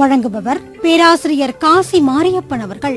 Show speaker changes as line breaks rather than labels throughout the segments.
வழங்குபவர் பேராசிரியர் காசி மாரியப்பன் அவர்கள்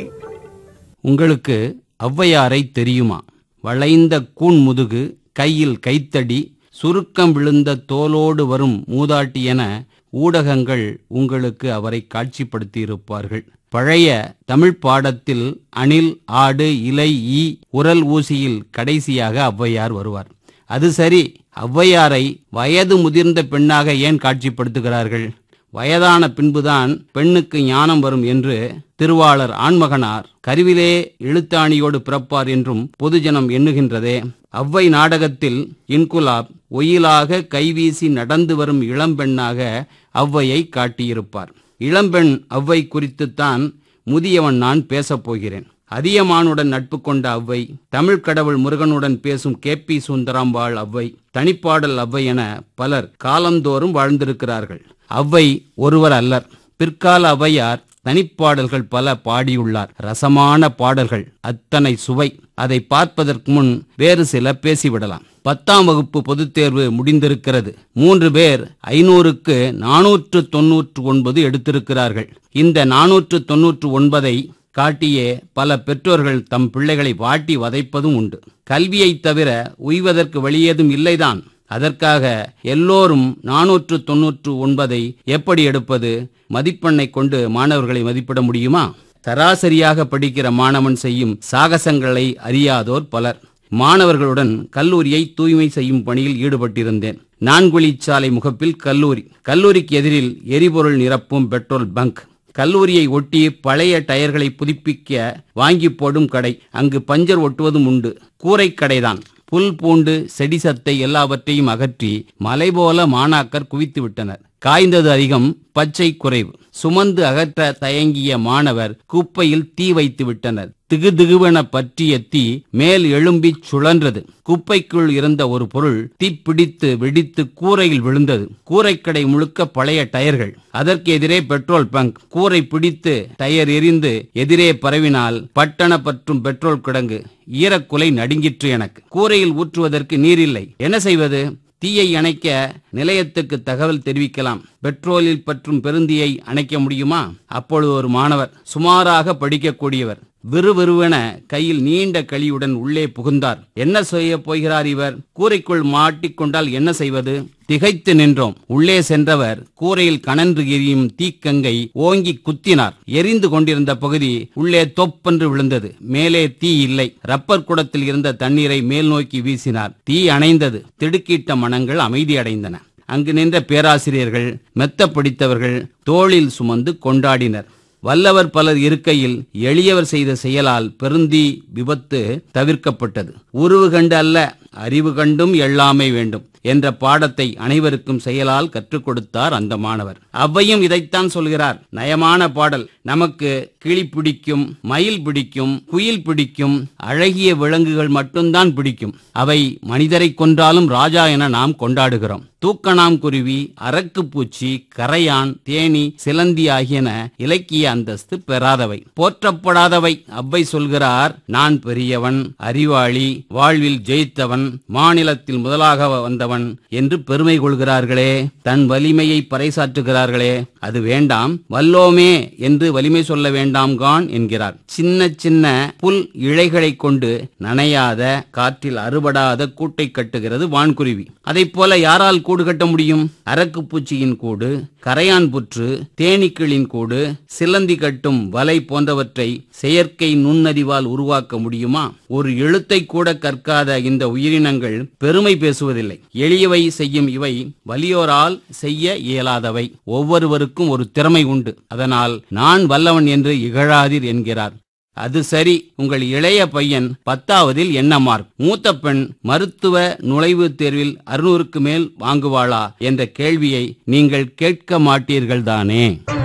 உங்களுக்கு ஔவையாரை தெரியுமா வளைந்த கூன் முதுகு கையில் கைத்தடி சுருக்கம் விழுந்த தோலோடு வரும் மூதாட்டி என ஊடகங்கள் உங்களுக்கு அவரை காட்சிப்படுத்தியிருப்பார்கள் பழைய தமிழ் பாடத்தில் அணில் ஆடு இலை ஈ உரல் ஊசியில் கடைசியாக ஔவையார் வருவார் அது சரி ஔவையாரை வயது முதிர்ந்த பெண்ணாக ஏன் காட்சிப்படுத்துகிறார்கள் வயதான பின்புதான் பெண்ணுக்கு ஞானம் வரும் என்று திருவாளர் ஆண்மகனார் கருவிலே எழுத்தாணியோடு பிறப்பார் என்றும் பொதுஜனம் எண்ணுகின்றதே அவ்வை நாடகத்தில் இன்குலாப் ஒயிலாக கைவீசி நடந்து வரும் இளம்பெண்ணாக ஔவையை காட்டியிருப்பார் இளம்பெண் ஔவை குறித்துத்தான் முதியவன் நான் பேசப் போகிறேன் அதியமானுடன் நட்பு கொண்ட அவ்வை தமிழ் கடவுள் முருகனுடன் பேசும் கே பி சுந்தராம்பாள் அவ்வை தனிப்பாடல் அவ்வை என பலர் காலந்தோறும் வாழ்ந்திருக்கிறார்கள் அவ்வை ஒருவர் அல்லர் பிற்கால ஔவையார் தனிப்பாடல்கள் பல பாடியுள்ளார் ரசமான பாடல்கள் அத்தனை சுவை அதை பார்ப்பதற்கு முன் வேறு சில பேசிவிடலாம் பத்தாம் வகுப்பு பொதுத் தேர்வு முடிந்திருக்கிறது மூன்று பேர் ஐநூறுக்கு நானூற்று தொன்னூற்று ஒன்பது எடுத்திருக்கிறார்கள் இந்த நானூற்று தொன்னூற்று ஒன்பதை காட்டியே பல பெற்றோர்கள் தம் பிள்ளைகளை வாட்டி வதைப்பதும் உண்டு கல்வியைத் தவிர உய்வதற்கு வழியேதும் இல்லைதான் அதற்காக எல்லோரும் நானூற்று தொன்னூற்று ஒன்பதை எப்படி எடுப்பது மதிப்பெண்ணை கொண்டு மாணவர்களை மதிப்பிட முடியுமா சராசரியாக படிக்கிற மாணவன் செய்யும் சாகசங்களை அறியாதோர் பலர் மாணவர்களுடன் கல்லூரியை தூய்மை செய்யும் பணியில் ஈடுபட்டிருந்தேன் நான்குழிச்சாலை முகப்பில் கல்லூரி கல்லூரிக்கு எதிரில் எரிபொருள் நிரப்பும் பெட்ரோல் பங்க் கல்லூரியை ஒட்டி பழைய டயர்களை புதுப்பிக்க வாங்கி போடும் கடை அங்கு பஞ்சர் ஒட்டுவதும் உண்டு கூரை கடைதான் புல் பூண்டு செடி சத்தை எல்லாவற்றையும் அகற்றி மலை போல மாணாக்கர் குவித்து விட்டனர் காய்ந்தது அதிகம் பச்சை குறைவு சுமந்து அகற்ற தயங்கிய மாணவர் குப்பையில் தீ வைத்து விட்டனர் திகு திகுவென பற்றிய தீ மேல் எழும்பி சுழன்றது குப்பைக்குள் இருந்த ஒரு பொருள் தீப்பிடித்து வெடித்து கூரையில் விழுந்தது கூரைக்கடை முழுக்க பழைய டயர்கள் அதற்கு எதிரே பெட்ரோல் பங்க் கூரை பிடித்து டயர் எரிந்து எதிரே பரவினால் பட்டண பற்றும் பெட்ரோல் கிடங்கு ஈரக்குலை நடுங்கிற்று எனக்கு கூரையில் ஊற்றுவதற்கு நீர் இல்லை என்ன செய்வது தீயை அணைக்க நிலையத்துக்கு தகவல் தெரிவிக்கலாம் பெட்ரோலில் பற்றும் பெருந்தீயை அணைக்க முடியுமா அப்பொழுது ஒரு மாணவர் சுமாராக படிக்கக்கூடியவர் விறுவிறுவென கையில் நீண்ட களியுடன் உள்ளே புகுந்தார் என்ன செய்ய போகிறார் இவர் கூரைக்குள் மாட்டிக்கொண்டால் என்ன செய்வது திகைத்து நின்றோம் உள்ளே சென்றவர் கூரையில் கனன்று எரியும் தீக்கங்கை ஓங்கி குத்தினார் எரிந்து கொண்டிருந்த பகுதி உள்ளே தொப்பென்று விழுந்தது மேலே தீ இல்லை ரப்பர் குடத்தில் இருந்த தண்ணீரை மேல் நோக்கி வீசினார் தீ அணைந்தது திடுக்கிட்ட மனங்கள் அமைதியடைந்தன அங்கு நின்ற பேராசிரியர்கள் மெத்த பிடித்தவர்கள் தோளில் சுமந்து கொண்டாடினர் வல்லவர் பலர் இருக்கையில் எளியவர் செய்த செயலால் பெருந்தீ விபத்து தவிர்க்கப்பட்டது உருவு கண்டு அல்ல அறிவு கண்டும் எள்ளாமை வேண்டும் என்ற பாடத்தை அனைவருக்கும் செயலால் கற்றுக் கொடுத்தார் அந்த மாணவர் அவ்வையும் இதைத்தான் சொல்கிறார் நயமான பாடல் நமக்கு கிளி பிடிக்கும் மயில் பிடிக்கும் குயில் பிடிக்கும் அழகிய விலங்குகள் மட்டும்தான் பிடிக்கும் அவை மனிதரை கொன்றாலும் ராஜா என நாம் கொண்டாடுகிறோம் தூக்கணாம் குருவி அரக்கு பூச்சி கரையான் தேனி சிலந்தி ஆகியன இலக்கிய அந்தஸ்து பெறாதவை போற்றப்படாதவை அவ்வை சொல்கிறார் நான் பெரியவன் அறிவாளி வாழ்வில் ஜெயித்தவன் மாநிலத்தில் முதலாக வந்தவன் என்று பெருமை கொள்கிறார்களே தன் வலிமையை பறைசாற்றுகிறார்களே அது வேண்டாம் வல்லோமே என்று வலிமை சொல்ல வேண்டாம் கான் என்கிறார் சின்ன சின்ன புல் இழைகளை கொண்டு நனையாத காற்றில் அறுபடாத கூட்டை கட்டுகிறது வான்குருவி அதைப் போல யாரால் கூடு கட்ட முடியும் அரக்கு பூச்சியின் கூடு கரையான் புற்று தேனீக்களின் கூடு சிலந்தி கட்டும் வலை போன்றவற்றை செயற்கை நுண்ணறிவால் உருவாக்க முடியுமா ஒரு எழுத்தை கூட கற்காத இந்த உயிரினங்கள் பெருமை பேசுவதில்லை எளியவை செய்யும் இவை வலியோரால் செய்ய இயலாதவை ஒவ்வொருவருக்கும் ஒரு திறமை உண்டு அதனால் நான் வல்லவன் என்று இகழாதீர் என்கிறார் அது சரி உங்கள் இளைய பையன் பத்தாவதில் என்ன மார்க் மூத்த பெண் மருத்துவ நுழைவுத் தேர்வில் அறுநூறுக்கு மேல் வாங்குவாளா என்ற கேள்வியை நீங்கள் கேட்க மாட்டீர்கள் தானே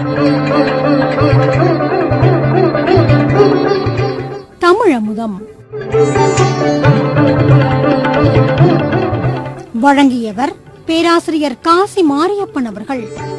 தமிழமுதம் வழங்கியவர் பேராசிரியர் காசி மாரியப்பன் அவர்கள்